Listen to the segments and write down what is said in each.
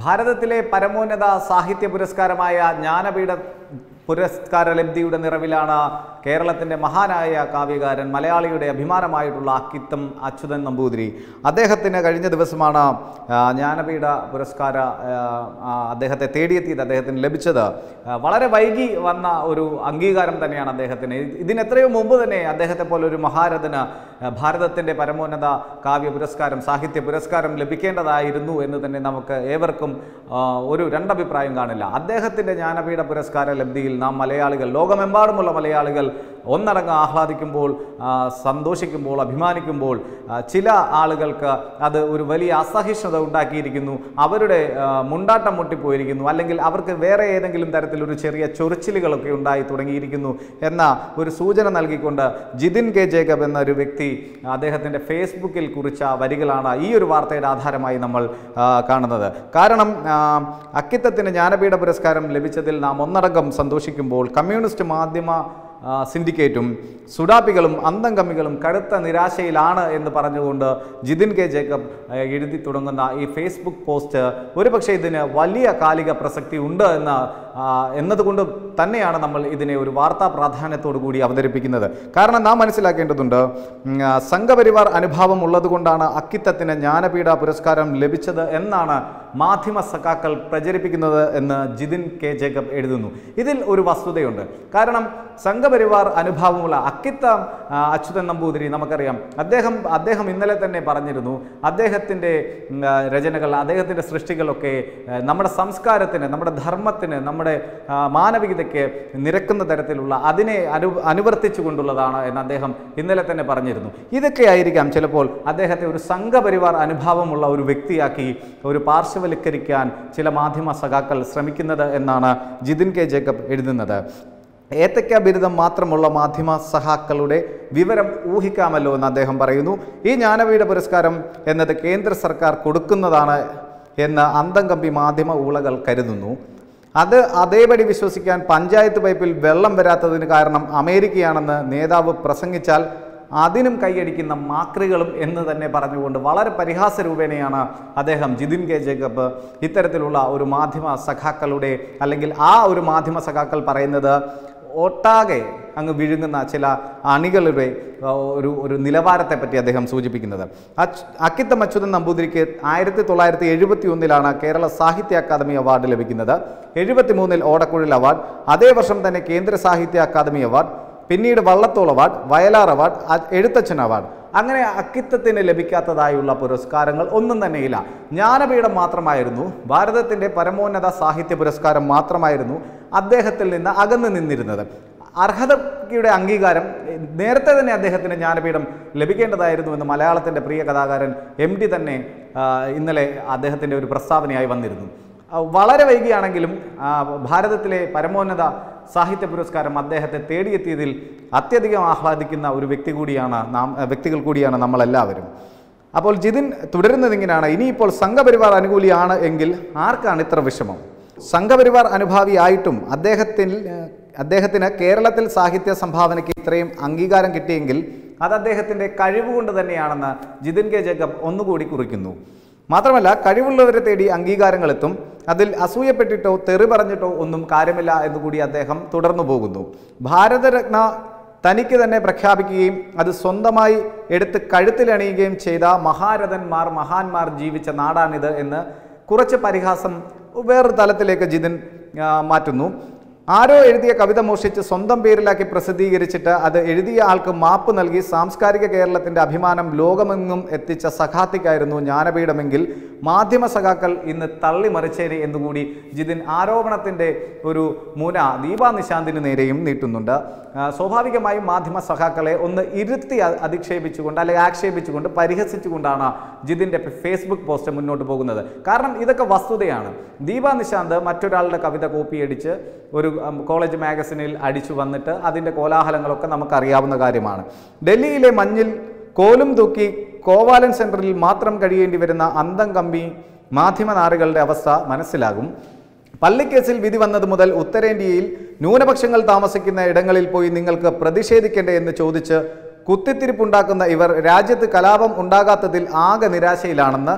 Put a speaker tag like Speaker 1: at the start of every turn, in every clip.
Speaker 1: ഭാരതത്തിലെ പരമോന്നത സാഹിത്യ പുരസ്കാരമായ ജ്ഞാനപീഠ പുരസ്കാര ലബ്ധിയുടെ നിറവിലാണ് കേരളത്തിൻ്റെ മഹാനായ കാവ്യകാരൻ മലയാളിയുടെ അഭിമാനമായിട്ടുള്ള അക്കിത്തം അച്യുതൻ നമ്പൂതിരി അദ്ദേഹത്തിന് കഴിഞ്ഞ ദിവസമാണ് ആ, ജ്ഞാനപീഠ പുരസ്കാര ആ, ആ, അദ്ദേഹത്തെ തേടിയെത്തിയത് അദ്ദേഹത്തിന് ലഭിച്ചത് ആ, വളരെ വൈകി വന്ന ഒരു അംഗീകാരം തന്നെയാണ് അദ്ദേഹത്തിന് ഇത് ഇതിന് എത്രയോ മുമ്പ് തന്നെ അദ്ദേഹത്തെ പോലെ ഒരു മഹാരഥന് ആ, ഭാരതത്തിൻ്റെ പരമോന്നത കാവ്യ പുരസ്കാരം സാഹിത്യ പുരസ്കാരം ലഭിക്കേണ്ടതായിരുന്നു എന്ന് തന്നെ നമുക്ക് ഏവർക്കും ആ, ഒരു രണ്ടഭിപ്രായം കാണില്ല അദ്ദേഹത്തിൻ്റെ ജ്ഞാനപീഠ പുരസ്കാര ലബ്ധിയിൽ നാം മലയാളികൾ ലോകമെമ്പാടുമുള്ള മലയാളികൾ ഒന്നടങ്കം ആഹ്ലാദിക്കുമ്പോൾ ആ, സന്തോഷിക്കുമ്പോൾ അഭിമാനിക്കുമ്പോൾ ആ, ചില ആളുകൾക്ക് അത് ഒരു വലിയ അസഹിഷ്ണുത ഉണ്ടാക്കിയിരിക്കുന്നു അവരുടെ ആ, മുണ്ടാട്ടം മുട്ടിപ്പോയിരിക്കുന്നു അല്ലെങ്കിൽ അവർക്ക് വേറെ ഏതെങ്കിലും തരത്തിലൊരു ചെറിയ ചൊറിച്ചിലുകളൊക്കെ ഉണ്ടായി തുടങ്ങിയിരിക്കുന്നു എന്ന ഒരു സൂചന നൽകിക്കൊണ്ട് ജിതിൻ കെ ജേക്കബ് എന്ന ഒരു വ്യക്തി അദ്ദേഹത്തിൻ്റെ ഫേസ്ബുക്കിൽ കുറിച്ച വരികളാണ് ഈ ഒരു വാർത്തയുടെ ആധാരമായി നമ്മൾ ആ, കാണുന്നത് കാരണം ആ, അക്കിത്തത്തിന് ജ്ഞാനപീഠ പുരസ്കാരം ലഭിച്ചതിൽ നാം ഒന്നടങ്കം സന്തോഷിക്കുമ്പോൾ കമ്മ്യൂണിസ്റ്റ് മാധ്യമ ആ, സിൻഡിക്കേറ്റും സുഡാപ്പികളും അന്തംകമ്മികളും കടുത്ത നിരാശയിലാണ് എന്ന് പറഞ്ഞുകൊണ്ട് ജിതിൻ കെ ജേക്കബ് ആ, എഴുതി തുടങ്ങുന്ന ഈ ഫേസ്ബുക്ക് പോസ്റ്റ് ഒരുപക്ഷെ ഇതിന് വലിയ കാലിക പ്രസക്തി ഉണ്ട് എന്ന ആ, എന്നതുകൊണ്ട് തന്നെയാണ് നമ്മൾ ഇതിനെ ഒരു വാർത്താ പ്രാധാന്യത്തോടു കൂടി അവതരിപ്പിക്കുന്നത് കാരണം നാം മനസ്സിലാക്കേണ്ടതുണ്ട് ഉം, ആ, സംഘപരിവാർ അനുഭാവം ഉള്ളതുകൊണ്ടാണ് അക്കിത്തത്തിന് ജ്ഞാനപീഠ പുരസ്കാരം ലഭിച്ചത് എന്നാണ് മാധ്യമ സഖാക്കൾ പ്രചരിപ്പിക്കുന്നത് എന്ന് ജിതിൻ കെ ജേക്കബ് എഴുതുന്നു ഇതിൽ ഒരു വസ്തുതയുണ്ട് കാരണം സംഘപരിവാർ അനുഭാവമുള്ള അക്കിത്ത ആ, അച്യുതൻ നമ്പൂതിരി നമുക്കറിയാം അദ്ദേഹം അദ്ദേഹം ഇന്നലെ തന്നെ പറഞ്ഞിരുന്നു അദ്ദേഹത്തിൻ്റെ ഉം, ആ, രചനകൾ അദ്ദേഹത്തിൻ്റെ സൃഷ്ടികളൊക്കെ ആ, നമ്മുടെ സംസ്കാരത്തിന് നമ്മുടെ ധർമ്മത്തിന് നമ്മുടെ ആ, മാനവികതയ്ക്ക് നിരക്കുന്ന തരത്തിലുള്ള അതിനെ അനു അനുവർത്തിച്ചു കൊണ്ടുള്ളതാണ് എന്ന് അദ്ദേഹം ഇന്നലെ തന്നെ പറഞ്ഞിരുന്നു ഇതൊക്കെ ആയിരിക്കാം ചിലപ്പോൾ അദ്ദേഹത്തെ ഒരു സംഘപരിവാർ അനുഭാവമുള്ള ഒരു വ്യക്തിയാക്കി ഒരു പാർശ്വവൽക്കരിക്കാൻ ചില മാധ്യമ സഖാക്കൾ ശ്രമിക്കുന്നത് എന്നാണ് ജിതിൻ കെ ജേക്കബ് എഴുതുന്നത് ഏത്തക്ക ബിരുദം മാത്രമുള്ള മാധ്യമ സഹാക്കളുടെ വിവരം ഊഹിക്കാമല്ലോ എന്ന് അദ്ദേഹം പറയുന്നു ഈ ജ്ഞാനപീഠ പുരസ്കാരം എന്നത് കേന്ദ്ര സർക്കാർ കൊടുക്കുന്നതാണ് എന്ന് അന്തംകമ്പി മാധ്യമ ഊളകൾ കരുതുന്നു അത് അതേപടി വിശ്വസിക്കാൻ പഞ്ചായത്ത് പൈപ്പിൽ വെള്ളം വരാത്തതിന് കാരണം അമേരിക്കയാണെന്ന് നേതാവ് പ്രസംഗിച്ചാൽ അതിനും കൈയടിക്കുന്ന മാക്രികളും എന്ന് തന്നെ പറഞ്ഞുകൊണ്ട് വളരെ പരിഹാസ രൂപേണയാണ് അദ്ദേഹം ജിതിൻ കെ ജേക്കബ് ഇത്തരത്തിലുള്ള ഒരു മാധ്യമ സഖാക്കളുടെ അല്ലെങ്കിൽ ആ ഒരു മാധ്യമ സഖാക്കൾ പറയുന്നത് ഒട്ടാകെ അങ്ങ് വിഴുങ്ങുന്ന ചില അണികളുടെ ആ, ഒരു ഒരു നിലവാരത്തെ പറ്റി അദ്ദേഹം സൂചിപ്പിക്കുന്നത് അച്ച് അക്കിത്തം അച്യുതൻ നമ്പൂതിരിക്ക് ആയിരത്തി തൊള്ളായിരത്തി എഴുപത്തി ഒന്നിലാണ് കേരള സാഹിത്യ അക്കാദമി അവാർഡ് ലഭിക്കുന്നത് എഴുപത്തി മൂന്നിൽ ഓടക്കുഴൽ അവാർഡ് അതേ വർഷം തന്നെ കേന്ദ്ര സാഹിത്യ അക്കാദമി അവാർഡ് പിന്നീട് വള്ളത്തോൾ അവാർഡ് വയലാർ അവാർഡ് അ- എഴുത്തച്ഛൻ അവാർഡ് അങ്ങനെ അക്കിത്തത്തിന് ലഭിക്കാത്തതായുള്ള പുരസ്കാരങ്ങൾ ഒന്നും തന്നെയില്ല ജ്ഞാനപീഠം മാത്രമായിരുന്നു ഭാരതത്തിൻ്റെ പരമോന്നത സാഹിത്യ പുരസ്കാരം മാത്രമായിരുന്നു അദ്ദേഹത്തിൽ നിന്ന് അകന്നു നിന്നിരുന്നത് അർഹതയുടെ അംഗീകാരം നേരത്തെ തന്നെ അദ്ദേഹത്തിന് ജ്ഞാനപീഠം ലഭിക്കേണ്ടതായിരുന്നു എന്ന് മലയാളത്തിൻ്റെ പ്രിയ കഥാകാരൻ എം ഡി തന്നെ ആ, ഇന്നലെ അദ്ദേഹത്തിൻ്റെ ഒരു പ്രസ്താവനയായി വന്നിരുന്നു ആ, വളരെ വൈകിയാണെങ്കിലും ആ, ഭാരതത്തിലെ പരമോന്നത സാഹിത്യ പുരസ്കാരം അദ്ദേഹത്തെ തേടിയെത്തിയതിൽ അത്യധികം ആഹ്ലാദിക്കുന്ന ഒരു വ്യക്തി കൂടിയാണ് നാം വ്യക്തികൾ കൂടിയാണ് നമ്മളെല്ലാവരും അപ്പോൾ ജിതിൻ തുടരുന്നത് ഇങ്ങനെയാണ് ഇനിയിപ്പോൾ സംഘപരിവാർ അനുകൂലിയാണ് എങ്കിൽ ആർക്കാണ് ഇത്ര വിഷമം സംഘപരിവാർ അനുഭാവിയായിട്ടും അദ്ദേഹത്തിൽ ഏഹ്, അദ്ദേഹത്തിന് കേരളത്തിൽ സാഹിത്യ സംഭാവനയ്ക്ക് ഇത്രയും അംഗീകാരം കിട്ടിയെങ്കിൽ അത് അദ്ദേഹത്തിൻ്റെ കഴിവുകൊണ്ട് തന്നെയാണെന്ന് ജിതിൻ കെ ജേക്കബ് ഒന്നുകൂടി കുറിക്കുന്നു മാത്രമല്ല കഴിവുള്ളവരെ തേടി അംഗീകാരങ്ങളെത്തും അതിൽ അസൂയപ്പെട്ടിട്ടോ തെറി പറഞ്ഞിട്ടോ ഒന്നും കാര്യമില്ല എന്നുകൂടി അദ്ദേഹം തുടർന്നു പോകുന്നു ഭാരതരത്ന തനിക്ക് തന്നെ പ്രഖ്യാപിക്കുകയും അത് സ്വന്തമായി എടുത്ത് കഴുത്തിലണിയുകയും ചെയ്ത മഹാരഥന്മാർ മഹാന്മാർ ജീവിച്ച നാടാണിത് എന്ന് കുറച്ച് പരിഹാസം വേറൊരു തലത്തിലേക്ക് ജിതിൻ ആ, മാറ്റുന്നു ആരോ എഴുതിയ കവിത മോഷിച്ച് സ്വന്തം പേരിലാക്കി പ്രസിദ്ധീകരിച്ചിട്ട് അത് എഴുതിയ ആൾക്ക് മാപ്പ് നൽകി സാംസ്കാരിക കേരളത്തിന്റെ അഭിമാനം ലോകമെങ്ങും എത്തിച്ച സഖാത്തിക്കായിരുന്നു ജ്ഞാനപീഠമെങ്കിൽ മാധ്യമ സഖാക്കൾ ഇന്ന് തള്ളിമറിച്ചേനെ എന്നുകൂടി ജിതിൻ ആരോപണത്തിന്റെ ഒരു മുന ദീപാ നിശാന്തിന് നേരെയും നീട്ടുന്നുണ്ട് ആ, സ്വാഭാവികമായും മാധ്യമ സഖാക്കളെ ഒന്ന് ഇരുത്തി അ- അധിക്ഷേപിച്ചുകൊണ്ട് അല്ലെങ്കിൽ ആക്ഷേപിച്ചുകൊണ്ട് പരിഹസിച്ചുകൊണ്ടാണ് ജിതിൻ്റെ ഫേസ്ബുക്ക് പോസ്റ്റ് മുന്നോട്ട് പോകുന്നത് കാരണം ഇതൊക്കെ വസ്തുതയാണ് ദീപാ നിശാന്ത് മറ്റൊരാളുടെ കവിത കോപ്പിയടിച്ച് ഒരു ഉം, കോളേജ് മാഗസിനിൽ അടിച്ചു വന്നിട്ട് അതിൻ്റെ കോലാഹലങ്ങളൊക്കെ നമുക്കറിയാവുന്ന കാര്യമാണ് ഡൽഹിയിലെ മഞ്ഞിൽ കോലും തൂക്കി കോവാലൻ സെൻറ്ററിൽ മാത്രം കഴിയേണ്ടി വരുന്ന അന്തം കമ്പി മാധ്യമനാറുകളുടെ അവസ്ഥ മനസ്സിലാകും പള്ളിക്കേസിൽ വിധി വന്നത് മുതൽ ഉത്തരേന്ത്യയിൽ ന്യൂനപക്ഷങ്ങൾ താമസിക്കുന്ന ഇടങ്ങളിൽ പോയി നിങ്ങൾക്ക് പ്രതിഷേധിക്കേണ്ടേ എന്ന് ചോദിച്ച് കുത്തിത്തിരിപ്പുണ്ടാക്കുന്ന ഇവർ രാജ്യത്ത് കലാപം ഉണ്ടാകാത്തതിൽ ആകെ നിരാശയിലാണെന്ന്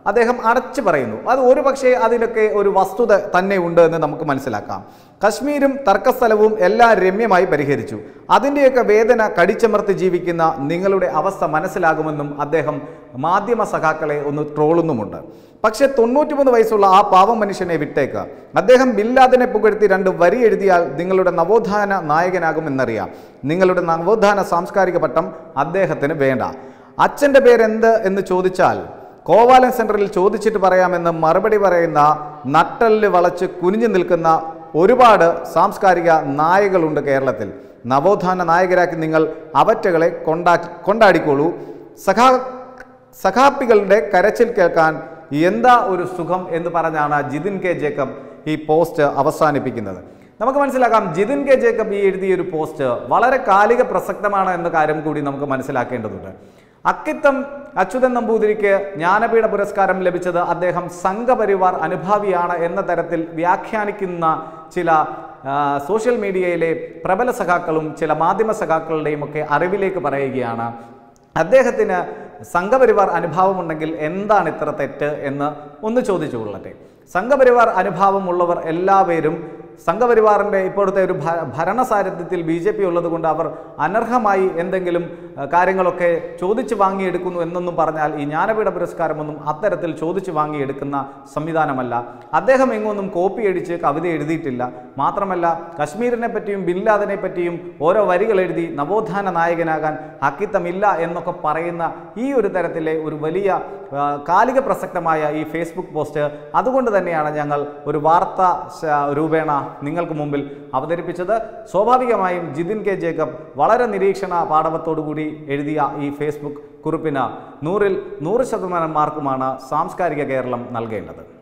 Speaker 1: അദ്ദേഹം അടച്ചു പറയുന്നു അത് ഒരുപക്ഷെ അതിലൊക്കെ ഒരു വസ്തുത തന്നെ ഉണ്ട് എന്ന് നമുക്ക് മനസ്സിലാക്കാം കശ്മീരും തർക്കസ്ഥലവും എല്ലാം രമ്യമായി പരിഹരിച്ചു അതിൻ്റെയൊക്കെ വേദന കടിച്ചമർത്തി ജീവിക്കുന്ന നിങ്ങളുടെ അവസ്ഥ മനസ്സിലാകുമെന്നും അദ്ദേഹം മാധ്യമ സഖാക്കളെ ഒന്ന് ട്രോളുന്നുമുണ്ട് പക്ഷേ തൊണ്ണൂറ്റിമൂന്ന് വയസ്സുള്ള ആ പാവം മനുഷ്യനെ വിട്ടേക്ക് അദ്ദേഹം ബില്ലാദിനെ പുകഴ്ത്തി രണ്ട് വരി എഴുതിയാൽ നിങ്ങളുടെ നവോത്ഥാന നായകനാകുമെന്നറിയാം നിങ്ങളുടെ നവോത്ഥാന സാംസ്കാരിക പട്ടം അദ്ദേഹത്തിന് വേണ്ട അച്ഛൻ്റെ പേരെന്ത് എന്ന് ചോദിച്ചാൽ കോവാലൻ സെൻറ്ററിൽ ചോദിച്ചിട്ട് പറയാമെന്ന് മറുപടി പറയുന്ന നട്ടലിൽ വളച്ച് കുനിഞ്ഞു നിൽക്കുന്ന ഒരുപാട് സാംസ്കാരിക നായകളുണ്ട് കേരളത്തിൽ നവോത്ഥാന നായകരാക്കി നിങ്ങൾ അവറ്റകളെ കൊണ്ടാ കൊണ്ടാടിക്കോളൂ സഖാ സഖാപ്പികളുടെ കരച്ചിൽ കേൾക്കാൻ എന്താ ഒരു സുഖം എന്ന് പറഞ്ഞാണ് ജിതിൻ കെ ജേക്കബ് ഈ പോസ്റ്റ് അവസാനിപ്പിക്കുന്നത് നമുക്ക് മനസ്സിലാക്കാം ജിതിൻ കെ ജേക്കബ് ഈ എഴുതിയ ഒരു പോസ്റ്റ് വളരെ കാലിക പ്രസക്തമാണ് എന്ന കാര്യം കൂടി നമുക്ക് മനസ്സിലാക്കേണ്ടതുണ്ട് അക്കിത്തം അച്യുതൻ നമ്പൂതിരിക്ക് ജ്ഞാനപീഠ പുരസ്കാരം ലഭിച്ചത് അദ്ദേഹം സംഘപരിവാർ അനുഭാവിയാണ് എന്ന തരത്തിൽ വ്യാഖ്യാനിക്കുന്ന ചില ആ, സോഷ്യൽ മീഡിയയിലെ പ്രബല സഖാക്കളും ചില മാധ്യമ സഖാക്കളുടെയും ഒക്കെ അറിവിലേക്ക് പറയുകയാണ് അദ്ദേഹത്തിന് സംഘപരിവാർ അനുഭാവമുണ്ടെങ്കിൽ എന്താണ് ഇത്ര തെറ്റ് എന്ന് ഒന്ന് ചോദിച്ചു കൊള്ളട്ടെ സംഘപരിവാർ അനുഭാവമുള്ളവർ എല്ലാവരും സംഘപരിവാറിൻ്റെ ഇപ്പോഴത്തെ ഒരു ഭ- ഭരണസാരഥ്യത്തിൽ ബി ജെ പി ഉള്ളത് കൊണ്ട് അവർ അനർഹമായി എന്തെങ്കിലും അഹ്, കാര്യങ്ങളൊക്കെ ചോദിച്ചു വാങ്ങിയെടുക്കുന്നു എന്നൊന്നും പറഞ്ഞാൽ ഈ ജ്ഞാനപീഠ പുരസ്കാരമൊന്നും അത്തരത്തിൽ ചോദിച്ചു വാങ്ങിയെടുക്കുന്ന സംവിധാനമല്ല അദ്ദേഹം എങ്ങൊന്നും കോപ്പി അടിച്ച് കവിത എഴുതിയിട്ടില്ല മാത്രമല്ല കശ്മീരിനെ പറ്റിയും ബിൻ ലാദനെ പറ്റിയും ഓരോ വരികൾ എഴുതി നവോത്ഥാന നായകനാകാൻ അക്കിത്തമില്ല എന്നൊക്കെ പറയുന്ന ഈ ഒരു തരത്തിലെ ഒരു വലിയ ആ, കാലിക പ്രസക്തമായ ഈ ഫേസ്ബുക്ക് പോസ്റ്റ് അതുകൊണ്ട് തന്നെയാണ് ഞങ്ങൾ ഒരു വാർത്ത ശ- രൂപേണ നിങ്ങൾക്ക് മുമ്പിൽ അവതരിപ്പിച്ചത് സ്വാഭാവികമായും ജിതിൻ കെ ജേക്കബ് വളരെ നിരീക്ഷണ പാഠവത്തോടു കൂടി എഴുതിയ ഈ ഫേസ്ബുക്ക് കുറിപ്പിന് നൂറിൽ നൂറ് ശതമാനം മാർക്കുമാണ് സാംസ്കാരിക കേരളം നൽകേണ്ടത്